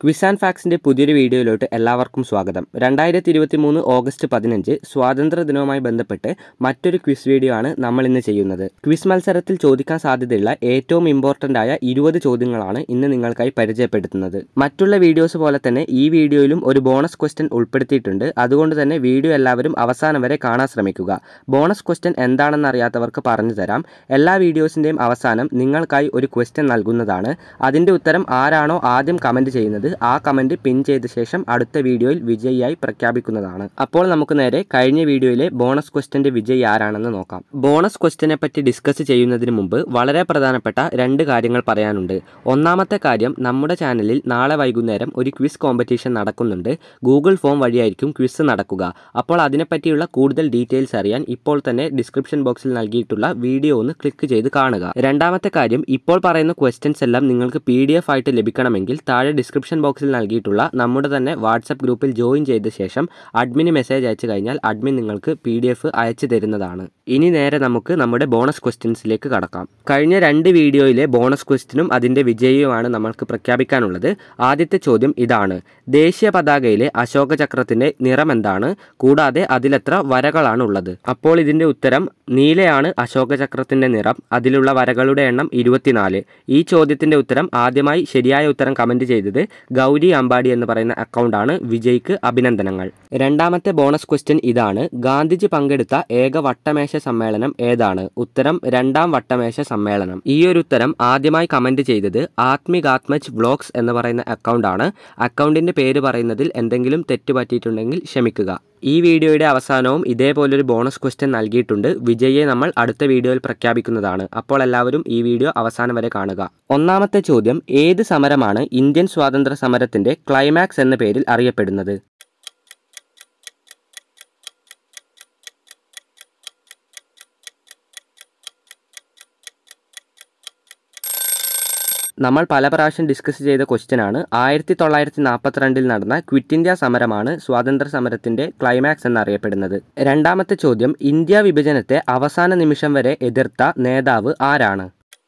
quiz and ഫാക്സിന്റെ പുതിയൊരു വീഡിയോയിലോട്ട് എല്ലാവർക്കും സ്വാഗതം രണ്ടായിരത്തി ഇരുപത്തി മൂന്ന് ഓഗസ്റ്റ് പതിനഞ്ച് സ്വാതന്ത്ര്യ ദിനവുമായി ബന്ധപ്പെട്ട് മറ്റൊരു ക്വിസ് വീഡിയോ ആണ് നമ്മൾ ഇന്ന് ചെയ്യുന്നത് ക്വിസ് മത്സരത്തിൽ ചോദിക്കാൻ സാധ്യതയുള്ള ഏറ്റവും ഇമ്പോർട്ടൻ്റ് ആയ ഇരുപത് ചോദ്യങ്ങളാണ് ഇന്ന് നിങ്ങൾക്കായി പരിചയപ്പെടുത്തുന്നത് മറ്റുള്ള വീഡിയോസ് പോലെ തന്നെ ഈ വീഡിയോയിലും ഒരു ബോണസ് ക്വസ്റ്റ്യൻ ഉൾപ്പെടുത്തിയിട്ടുണ്ട് അതുകൊണ്ട് തന്നെ വീഡിയോ എല്ലാവരും അവസാനം വരെ കാണാൻ ശ്രമിക്കുക ബോണസ് ക്വസ്റ്റ്യൻ എന്താണെന്ന് അറിയാത്തവർക്ക് പറഞ്ഞു തരാം എല്ലാ വീഡിയോസിൻ്റെയും അവസാനം നിങ്ങൾക്കായി ഒരു ക്വസ്റ്റ്യൻ നൽകുന്നതാണ് അതിൻ്റെ ഉത്തരം ആരാണോ ആദ്യം കമൻറ്റ് ചെയ്യുന്നത് ആ കമൻറ്റ് പിൻ ചെയ്ത ശേഷം അടുത്ത വീഡിയോയിൽ വിജയിയായി പ്രഖ്യാപിക്കുന്നതാണ് അപ്പോൾ നമുക്ക് നേരെ കഴിഞ്ഞ വീഡിയോയിലെ ബോണസ് ക്വസ്റ്റ്യൻ്റെ വിജയി ആരാണെന്ന് നോക്കാം ബോണസ് ക്വസ്റ്റ്യനെ പറ്റി ഡിസ്കസ് ചെയ്യുന്നതിന് മുമ്പ് വളരെ പ്രധാനപ്പെട്ട രണ്ട് കാര്യങ്ങൾ പറയാനുണ്ട് ഒന്നാമത്തെ കാര്യം നമ്മുടെ ചാനലിൽ നാളെ വൈകുന്നേരം ഒരു ക്വിസ് കോമ്പറ്റീഷൻ നടക്കുന്നുണ്ട് ഗൂഗിൾ ഫോം വഴിയായിരിക്കും ക്വിസ് നടക്കുക അപ്പോൾ അതിനെപ്പറ്റിയുള്ള കൂടുതൽ ഡീറ്റെയിൽസ് അറിയാൻ ഇപ്പോൾ തന്നെ ഡിസ്ക്രിപ്ഷൻ ബോക്സിൽ നൽകിയിട്ടുള്ള വീഡിയോ ഒന്ന് ക്ലിക്ക് ചെയ്ത് കാണുക രണ്ടാമത്തെ കാര്യം ഇപ്പോൾ പറയുന്ന ക്വസ്റ്റ്യൻസ് എല്ലാം നിങ്ങൾക്ക് പി ഡി എഫ് ആയിട്ട് ലഭിക്കണമെങ്കിൽ താഴെ ഡിസ്ക്രിപ്ഷൻ ബോക്സിൽ നൽകിയിട്ടുള്ള നമ്മുടെ തന്നെ വാട്സപ്പ് ഗ്രൂപ്പിൽ ജോയിൻ ചെയ്ത ശേഷം അഡ്മിന് മെസ്സേജ് അയച്ചു കഴിഞ്ഞാൽ അഡ്മിൻ നിങ്ങൾക്ക് പി ഡി എഫ് അയച്ചു തരുന്നതാണ് ഇനി നേരെ നമുക്ക് നമ്മുടെ ബോണസ് ക്വസ്റ്റ്യൻസിലേക്ക് കടക്കാം കഴിഞ്ഞ രണ്ട് വീഡിയോയിലെ ബോണസ് ക്വസ്റ്റ്യനും അതിൻ്റെ വിജയിയുമാണ് നമ്മൾക്ക് പ്രഖ്യാപിക്കാനുള്ളത് ആദ്യത്തെ ചോദ്യം ഇതാണ് ദേശീയ പതാകയിലെ അശോക ചക്രത്തിന്റെ നിറം എന്താണ് കൂടാതെ അതിലെത്ര വരകളാണ് ഉള്ളത് അപ്പോൾ ഇതിന്റെ ഉത്തരം നീലയാണ് അശോക ചക്രത്തിന്റെ നിറം അതിലുള്ള വരകളുടെ എണ്ണം ഇരുപത്തിനാല് ഈ ചോദ്യത്തിന്റെ ഉത്തരം ആദ്യമായി ശരിയായ ഉത്തരം കമന്റ് ചെയ്തത് ഗൗരി അമ്പാടി എന്ന് പറയുന്ന അക്കൗണ്ടാണ് വിജയ്ക്ക് അഭിനന്ദനങ്ങൾ രണ്ടാമത്തെ ബോണസ് ക്വസ്റ്റ്യൻ ഇതാണ് ഗാന്ധിജി പങ്കെടുത്ത ഏക വട്ടമേശ സമ്മേളനം ഏതാണ് ഉത്തരം രണ്ടാം വട്ടമേശ സമ്മേളനം ഈ ഒരു ഉത്തരം ആദ്യമായി കമന്റ് ചെയ്തത് ആത്മികാത്മജ് വ്ലോഗ്സ് എന്ന് പറയുന്ന അക്കൗണ്ടാണ് അക്കൗണ്ടിന്റെ പേര് പറയുന്നതിൽ എന്തെങ്കിലും തെറ്റ് പറ്റിയിട്ടുണ്ടെങ്കിൽ ക്ഷമിക്കുക ഈ വീഡിയോയുടെ അവസാനവും ഇതേപോലൊരു ബോണസ് ക്വസ്റ്റ്യൻ നൽകിയിട്ടുണ്ട് വിജയെ നമ്മൾ അടുത്ത വീഡിയോയിൽ പ്രഖ്യാപിക്കുന്നതാണ് അപ്പോൾ എല്ലാവരും ഈ വീഡിയോ അവസാനം വരെ കാണുക ഒന്നാമത്തെ ചോദ്യം ഏത് സമരമാണ് ഇന്ത്യൻ സ്വാതന്ത്ര്യ സമരത്തിന്റെ ക്ലൈമാക്സ് എന്ന പേരിൽ അറിയപ്പെടുന്നത് നമ്മൾ പല പ്രാവശ്യം ഡിസ്കസ് ചെയ്ത ക്വസ്റ്റ്യൻ ആണ് ആയിരത്തി തൊള്ളായിരത്തി നാൽപ്പത്തിരണ്ടിൽ നടന്ന ക്വിറ്റ് ഇന്ത്യ സമരമാണ് സ്വാതന്ത്ര്യ സമരത്തിന്റെ ക്ലൈമാക്സ് എന്നറിയപ്പെടുന്നത് രണ്ടാമത്തെ ചോദ്യം ഇന്ത്യ വിഭജനത്തെ അവസാന നിമിഷം വരെ എതിർത്ത നേതാവ് ആരാണ്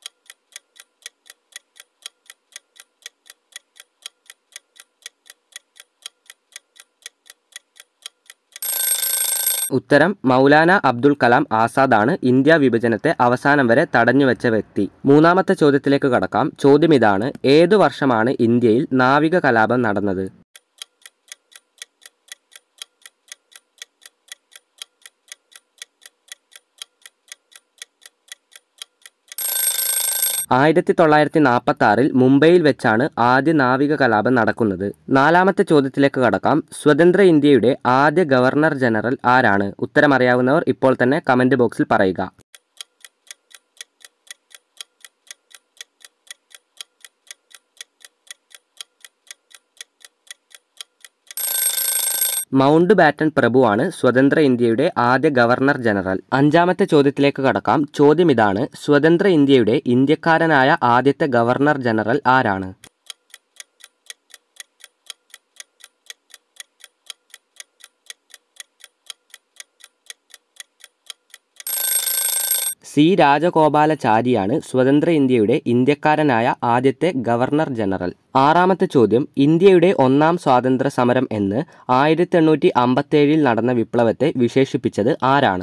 ഉത്തരം മൗലാന അബ്ദുൽ കലാം ആസാദാണ് ഇന്ത്യ വിഭജനത്തെ അവസാനം വരെ തടഞ്ഞുവെച്ച വ്യക്തി മൂന്നാമത്തെ ചോദ്യത്തിലേക്ക് കടക്കാം ചോദ്യം ഇതാണ് ഏതു വർഷമാണ് ഇന്ത്യയിൽ നാവിക കലാപം നടന്നത് ആയിരത്തി തൊള്ളായിരത്തി നാൽപ്പത്തി ആറിൽ മുംബൈയിൽ വെച്ചാണ് ആദ്യ നാവിക കലാപം നടക്കുന്നത് നാലാമത്തെ ചോദ്യത്തിലേക്ക് കടക്കാം സ്വതന്ത്ര ഇന്ത്യയുടെ ആദ്യ ഗവർണർ ജനറൽ ആരാണ് ഉത്തരമറിയാവുന്നവർ ഇപ്പോൾ തന്നെ കമന്റ് ബോക്സിൽ പറയുക മൗണ്ട് ബാറ്റൺ പ്രഭുവാണ് സ്വതന്ത്ര ഇന്ത്യയുടെ ആദ്യ ഗവർണർ ജനറൽ അഞ്ചാമത്തെ ചോദ്യത്തിലേക്ക് കടക്കാം ചോദ്യം ഇതാണ് സ്വതന്ത്ര ഇന്ത്യയുടെ ഇന്ത്യക്കാരനായ ആദ്യത്തെ ഗവർണർ ജനറൽ ആരാണ് സി രാജഗോപാലചാരിയാണ് സ്വതന്ത്ര ഇന്ത്യയുടെ ഇന്ത്യക്കാരനായ ആദ്യത്തെ ഗവർണർ ജനറൽ ആറാമത്തെ ചോദ്യം ഇന്ത്യയുടെ ഒന്നാം സ്വാതന്ത്ര്യ സമരം എന്ന് ആയിരത്തി എണ്ണൂറ്റി അമ്പത്തേഴിൽ നടന്ന വിപ്ലവത്തെ വിശേഷിപ്പിച്ചത് ആരാണ്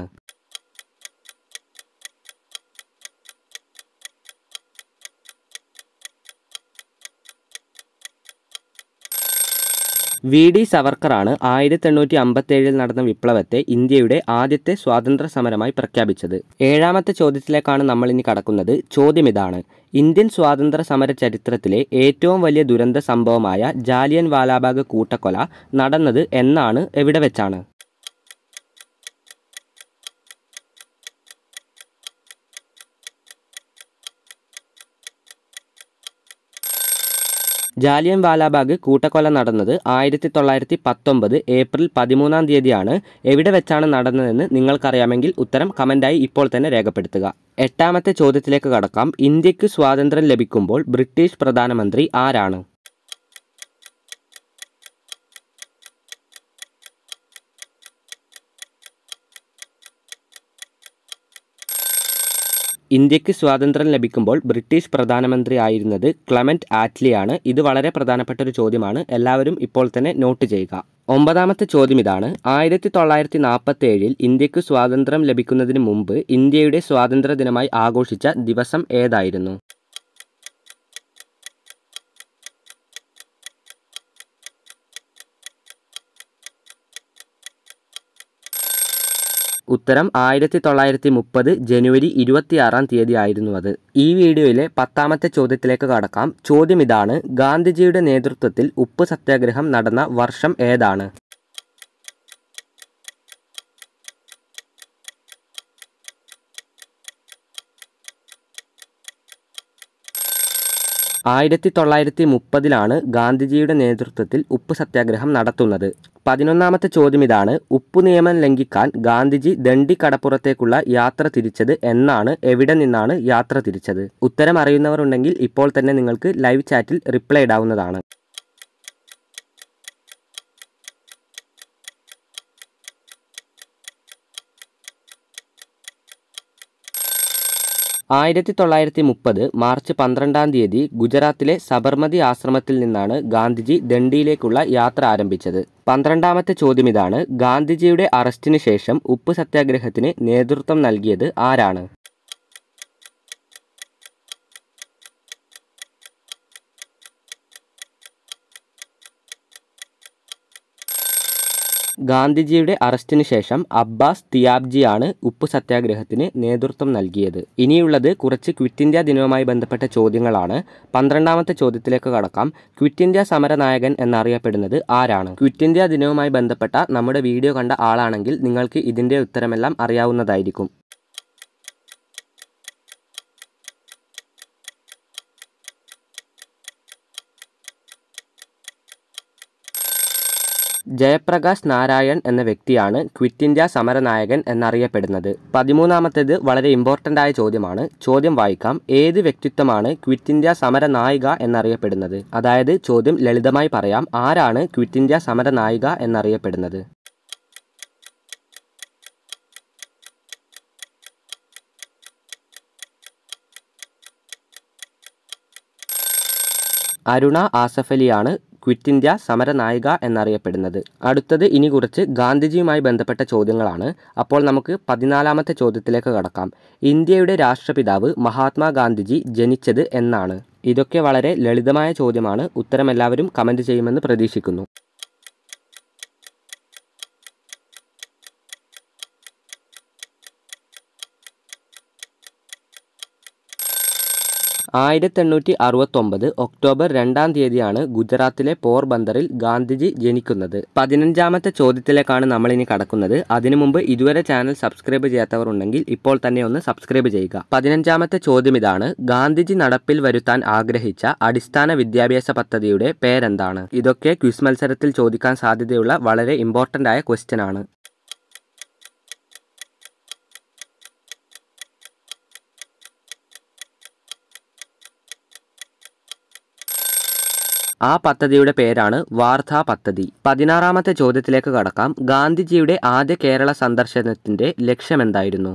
വി ഡി സവർക്കറാണ് ആയിരത്തി എണ്ണൂറ്റി അമ്പത്തേഴിൽ നടന്ന വിപ്ലവത്തെ ഇന്ത്യയുടെ ആദ്യത്തെ സ്വാതന്ത്ര്യ സമരമായി പ്രഖ്യാപിച്ചത് ഏഴാമത്തെ ചോദ്യത്തിലേക്കാണ് നമ്മൾ ഇനി കടക്കുന്നത് ചോദ്യം ഇതാണ് ഇന്ത്യൻ സ്വാതന്ത്ര്യ സമര ചരിത്രത്തിലെ ഏറ്റവും വലിയ ദുരന്ത സംഭവമായ ജാലിയൻ വാലാബാഗ് കൂട്ടക്കൊല നടന്നത് എന്നാണ് എവിടെ വെച്ചാണ് ജാലിയൻ വാലാബാഗ് കൂട്ടക്കൊല നടന്നത് ആയിരത്തി തൊള്ളായിരത്തി പത്തൊമ്പത് ഏപ്രിൽ പതിമൂന്നാം തീയതിയാണ് എവിടെ വെച്ചാണ് നടന്നതെന്ന് നിങ്ങൾക്കറിയാമെങ്കിൽ ഉത്തരം കമൻ്റായി ഇപ്പോൾ തന്നെ രേഖപ്പെടുത്തുക എട്ടാമത്തെ ചോദ്യത്തിലേക്ക് കടക്കാം ഇന്ത്യക്ക് സ്വാതന്ത്ര്യം ലഭിക്കുമ്പോൾ ബ്രിട്ടീഷ് പ്രധാനമന്ത്രി ആരാണ് ഇന്ത്യക്ക് സ്വാതന്ത്ര്യം ലഭിക്കുമ്പോൾ ബ്രിട്ടീഷ് പ്രധാനമന്ത്രി ആയിരുന്നത് ക്ലമന്റ് ആറ്റ്ലിയാണ് ഇത് വളരെ പ്രധാനപ്പെട്ട ഒരു ചോദ്യമാണ് എല്ലാവരും ഇപ്പോൾ തന്നെ നോട്ട് ചെയ്യുക ഒമ്പതാമത്തെ ചോദ്യം ഇതാണ് ആയിരത്തി തൊള്ളായിരത്തി നാൽപ്പത്തി ഏഴിൽ ഇന്ത്യക്ക് സ്വാതന്ത്ര്യം ലഭിക്കുന്നതിന് മുമ്പ് ഇന്ത്യയുടെ സ്വാതന്ത്ര്യ ദിനമായി ആഘോഷിച്ച ദിവസം ഏതായിരുന്നു ഉത്തരം ആയിരത്തി തൊള്ളായിരത്തി മുപ്പത് ജനുവരി ഇരുപത്തിയാറാം തീയതി ആയിരുന്നു അത് ഈ വീഡിയോയിലെ പത്താമത്തെ ചോദ്യത്തിലേക്ക് കടക്കാം ചോദ്യം ഇതാണ് ഗാന്ധിജിയുടെ നേതൃത്വത്തിൽ ഉപ്പ് സത്യാഗ്രഹം നടന്ന വർഷം ഏതാണ് ആയിരത്തി തൊള്ളായിരത്തി മുപ്പതിലാണ് ഗാന്ധിജിയുടെ നേതൃത്വത്തിൽ ഉപ്പ് സത്യാഗ്രഹം നടത്തുന്നത് പതിനൊന്നാമത്തെ ചോദ്യം ഇതാണ് ഉപ്പു നിയമം ലംഘിക്കാൻ ഗാന്ധിജി ദണ്ഡി കടപ്പുറത്തേക്കുള്ള യാത്ര തിരിച്ചത് എന്നാണ് എവിടെ നിന്നാണ് യാത്ര തിരിച്ചത് ഉത്തരം അറിയുന്നവർ ഉണ്ടെങ്കിൽ ഇപ്പോൾ തന്നെ നിങ്ങൾക്ക് ലൈവ് ചാറ്റിൽ റിപ്ലൈ ഇടാവുന്നതാണ് ആയിരത്തി തൊള്ളായിരത്തി മുപ്പത് മാർച്ച് പന്ത്രണ്ടാം തീയതി ഗുജറാത്തിലെ സബർമതി ആശ്രമത്തിൽ നിന്നാണ് ഗാന്ധിജി ദണ്ഡിയിലേക്കുള്ള യാത്ര ആരംഭിച്ചത് പന്ത്രണ്ടാമത്തെ ചോദ്യം ഇതാണ് ഗാന്ധിജിയുടെ അറസ്റ്റിന് ശേഷം ഉപ്പ് സത്യാഗ്രഹത്തിന് നേതൃത്വം നൽകിയത് ആരാണ് ഗാന്ധിജിയുടെ അറസ്റ്റിന് ശേഷം അബ്ബാസ് തിയാബ്ജിയാണ് ഉപ്പ് സത്യാഗ്രഹത്തിന് നേതൃത്വം നൽകിയത് ഇനിയുള്ളത് കുറച്ച് ക്വിറ്റ് ഇന്ത്യ ദിനവുമായി ബന്ധപ്പെട്ട ചോദ്യങ്ങളാണ് പന്ത്രണ്ടാമത്തെ ചോദ്യത്തിലേക്ക് കടക്കാം ക്വിറ്റ് ഇന്ത്യ സമരനായകൻ എന്നറിയപ്പെടുന്നത് ആരാണ് ക്വിറ്റ് ഇന്ത്യ ദിനവുമായി ബന്ധപ്പെട്ട നമ്മുടെ വീഡിയോ കണ്ട ആളാണെങ്കിൽ നിങ്ങൾക്ക് ഇതിൻ്റെ ഉത്തരമെല്ലാം അറിയാവുന്നതായിരിക്കും ജയപ്രകാശ് നാരായൺ എന്ന വ്യക്തിയാണ് ക്വിറ്റ് ഇന്ത്യ സമരനായകൻ എന്നറിയപ്പെടുന്നത് പതിമൂന്നാമത്തേത് വളരെ ഇമ്പോർട്ടൻ്റ് ആയ ചോദ്യമാണ് ചോദ്യം വായിക്കാം ഏത് വ്യക്തിത്വമാണ് ക്വിറ്റ് ഇന്ത്യ സമരനായിക എന്നറിയപ്പെടുന്നത് അതായത് ചോദ്യം ലളിതമായി പറയാം ആരാണ് ക്വിറ്റ് ഇന്ത്യ സമരനായിക എന്നറിയപ്പെടുന്നത് അരുണ ആസഫലിയാണ് ക്വിറ്റ് ഇന്ത്യ സമരനായിക എന്നറിയപ്പെടുന്നത് അടുത്തത് ഇനി കുറച്ച് ഗാന്ധിജിയുമായി ബന്ധപ്പെട്ട ചോദ്യങ്ങളാണ് അപ്പോൾ നമുക്ക് പതിനാലാമത്തെ ചോദ്യത്തിലേക്ക് കടക്കാം ഇന്ത്യയുടെ രാഷ്ട്രപിതാവ് മഹാത്മാഗാന്ധിജി ജനിച്ചത് എന്നാണ് ഇതൊക്കെ വളരെ ലളിതമായ ചോദ്യമാണ് ഉത്തരം എല്ലാവരും കമൻറ്റ് ചെയ്യുമെന്ന് പ്രതീക്ഷിക്കുന്നു ആയിരത്തി എണ്ണൂറ്റി അറുപത്തൊമ്പത് ഒക്ടോബർ രണ്ടാം തീയതിയാണ് ഗുജറാത്തിലെ പോർബന്തറിൽ ഗാന്ധിജി ജനിക്കുന്നത് പതിനഞ്ചാമത്തെ ചോദ്യത്തിലേക്കാണ് നമ്മൾ ഇനി കടക്കുന്നത് അതിനു മുമ്പ് ഇതുവരെ ചാനൽ സബ്സ്ക്രൈബ് ചെയ്യാത്തവർ ഉണ്ടെങ്കിൽ ഇപ്പോൾ തന്നെ ഒന്ന് സബ്സ്ക്രൈബ് ചെയ്യുക പതിനഞ്ചാമത്തെ ചോദ്യം ഇതാണ് ഗാന്ധിജി നടപ്പിൽ വരുത്താൻ ആഗ്രഹിച്ച അടിസ്ഥാന വിദ്യാഭ്യാസ പദ്ധതിയുടെ പേരെന്താണ് ഇതൊക്കെ ക്വിസ് മത്സരത്തിൽ ചോദിക്കാൻ സാധ്യതയുള്ള വളരെ ഇമ്പോർട്ടൻ്റ് ആയ ക്വസ്റ്റ്യൻ ആണ് ആ പദ്ധതിയുടെ പേരാണ് വാർധാ പദ്ധതി പതിനാറാമത്തെ ചോദ്യത്തിലേക്ക് കടക്കാം ഗാന്ധിജിയുടെ ആദ്യ കേരള സന്ദർശനത്തിന്റെ ലക്ഷ്യമെന്തായിരുന്നു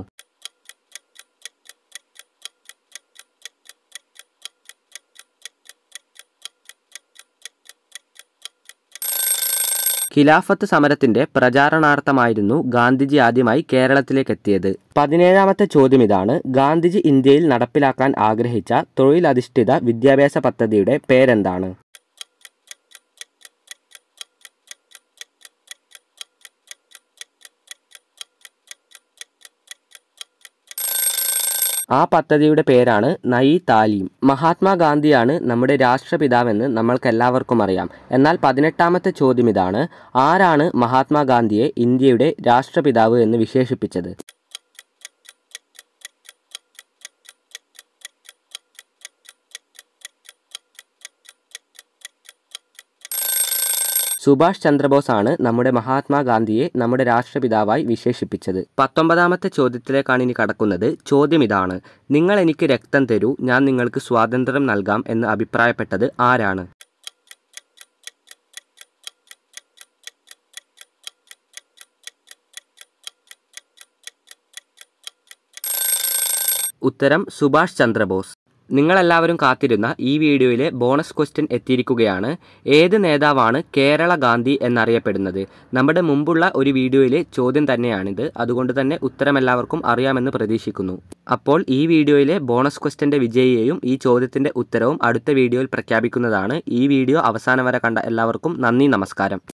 ഖിലാഫത്ത് സമരത്തിന്റെ പ്രചാരണാർത്ഥമായിരുന്നു ഗാന്ധിജി ആദ്യമായി കേരളത്തിലേക്ക് എത്തിയത് പതിനേഴാമത്തെ ചോദ്യം ഇതാണ് ഗാന്ധിജി ഇന്ത്യയിൽ നടപ്പിലാക്കാൻ ആഗ്രഹിച്ച തൊഴിലധിഷ്ഠിത വിദ്യാഭ്യാസ പദ്ധതിയുടെ പേരെന്താണ് ആ പദ്ധതിയുടെ പേരാണ് നയി താലീം മഹാത്മാഗാന്ധിയാണ് നമ്മുടെ രാഷ്ട്രപിതാവെന്ന് നമ്മൾക്കെല്ലാവർക്കും അറിയാം എന്നാൽ പതിനെട്ടാമത്തെ ചോദ്യം ഇതാണ് ആരാണ് മഹാത്മാഗാന്ധിയെ ഇന്ത്യയുടെ രാഷ്ട്രപിതാവ് എന്ന് വിശേഷിപ്പിച്ചത് സുഭാഷ് ചന്ദ്രബോസ് ആണ് നമ്മുടെ മഹാത്മാഗാന്ധിയെ നമ്മുടെ രാഷ്ട്രപിതാവായി വിശേഷിപ്പിച്ചത് പത്തൊമ്പതാമത്തെ ചോദ്യത്തിലേക്കാണ് ഇനി കടക്കുന്നത് ചോദ്യം ഇതാണ് നിങ്ങൾ എനിക്ക് രക്തം തരൂ ഞാൻ നിങ്ങൾക്ക് സ്വാതന്ത്ര്യം നൽകാം എന്ന് അഭിപ്രായപ്പെട്ടത് ആരാണ് ഉത്തരം സുഭാഷ് ചന്ദ്രബോസ് നിങ്ങളെല്ലാവരും കാത്തിരുന്ന ഈ വീഡിയോയിലെ ബോണസ് ക്വസ്റ്റ്യൻ എത്തിയിരിക്കുകയാണ് ഏത് നേതാവാണ് കേരള ഗാന്ധി എന്നറിയപ്പെടുന്നത് നമ്മുടെ മുമ്പുള്ള ഒരു വീഡിയോയിലെ ചോദ്യം തന്നെയാണിത് അതുകൊണ്ട് തന്നെ ഉത്തരം എല്ലാവർക്കും അറിയാമെന്ന് പ്രതീക്ഷിക്കുന്നു അപ്പോൾ ഈ വീഡിയോയിലെ ബോണസ് ക്വസ്റ്റ്യൻ്റെ വിജയിയെയും ഈ ചോദ്യത്തിൻ്റെ ഉത്തരവും അടുത്ത വീഡിയോയിൽ പ്രഖ്യാപിക്കുന്നതാണ് ഈ വീഡിയോ അവസാനം വരെ കണ്ട എല്ലാവർക്കും നന്ദി നമസ്കാരം